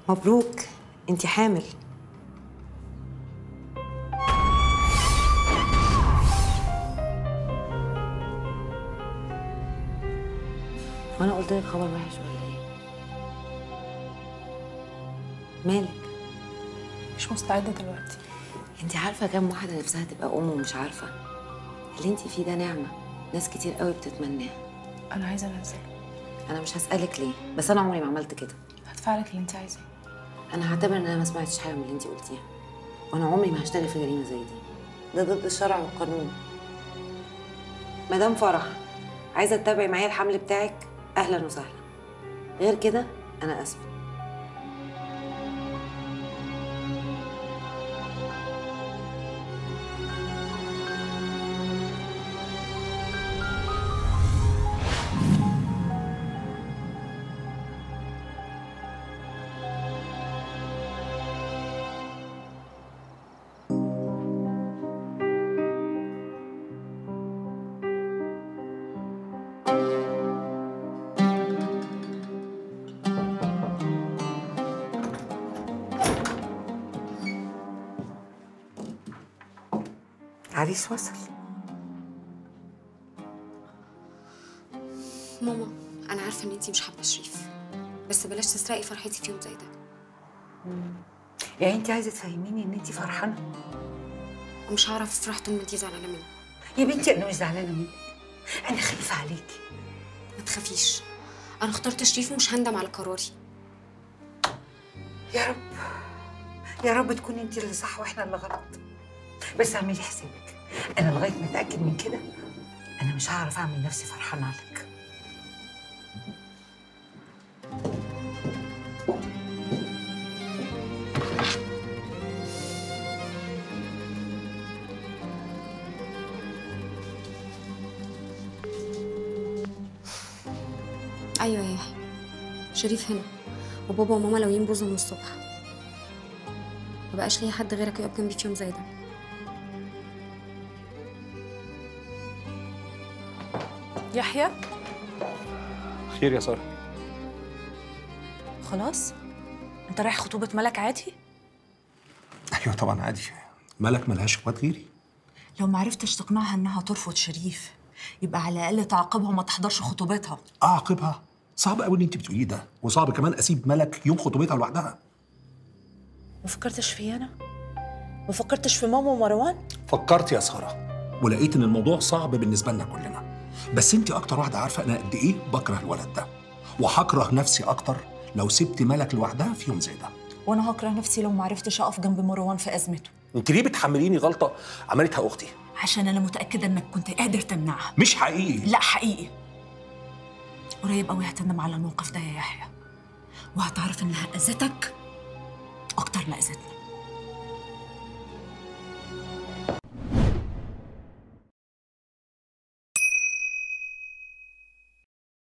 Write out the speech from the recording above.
مبروك انت حامل وانا قلت لك خبر وحش ولا ايه مالك مش مستعدة دلوقتي انت عارفه كام واحده نفسها تبقى ام ومش عارفه اللي انت فيه ده نعمه ناس كتير قوي بتتمناها أنا عايزة أنزل انا مش هسالك ليه بس انا عمري ما عملت كده هدفع لك اللي أنت عايزاه انا هعتبر ان انا ما سمعتش حاجه من اللي انت قلتيها وانا عمري ما هشتغل في جريمه زي دي ده ضد الشرع والقانون مدام فرح عايزه تتابعي معايا الحمل بتاعك اهلا وسهلا غير كده انا اسفه عريس وصل ماما انا عارفه ان انتي مش حابه شريف بس بلاش تسرقي فرحتي في يوم زي ده يعني انت عايزه تفهميني ان انت فرحانه ومش هعرف افرح طول ما انتي زعلانه مني يا بنتي انا مش زعلانه منك انا خايفه عليكي ما تخافيش انا اخترت شريف ومش هندم على قراري يا رب يا رب تكوني انت اللي صح واحنا اللي غلط بس اعملي حسابك انا لغايه ما اتاكد من كده انا مش هعرف اعمل نفسي فرحانه لك ايوه يا يحيى شريف هنا وبابا وماما لو ينبوظوا من الصبح مبقاش ليا حد غيرك يقف جنبي في يوم زي ده يحيى خير يا ساره خلاص أنت رايح خطوبة ملك عادي ايوه طبعا عادي مالك ملهاش اخوات غيري لو ما عرفتش تقنعها إنها ترفض شريف يبقى على الأقل تعاقبها وما تحضرش خطوبتها اعاقبها صعب قوي اللي انت بتقوليه ده وصعب كمان اسيب ملك يوم خطوبتها لوحدها ما فكرتش في أنا ما فكرتش في ماما ومروان فكرت يا ساره ولقيت ان الموضوع صعب بالنسبه لنا كلنا بس انت اكتر واحده عارفه انا قد ايه بكره الولد ده وهكره نفسي اكتر لو سبت ملك لوحدها في يوم زي ده وأنا هكره نفسي لو ما عرفتش أقف جنب مروان في أزمته انت ليه بتحمليني غلطه عملتها اختي عشان أنا متأكدة إنك كنت قادر تمنعها مش حقيقي لا حقيقي قريب قوي هتندم على الموقف ده يا يحيى وهتعرف انها اذتك اكتر ما اذتنا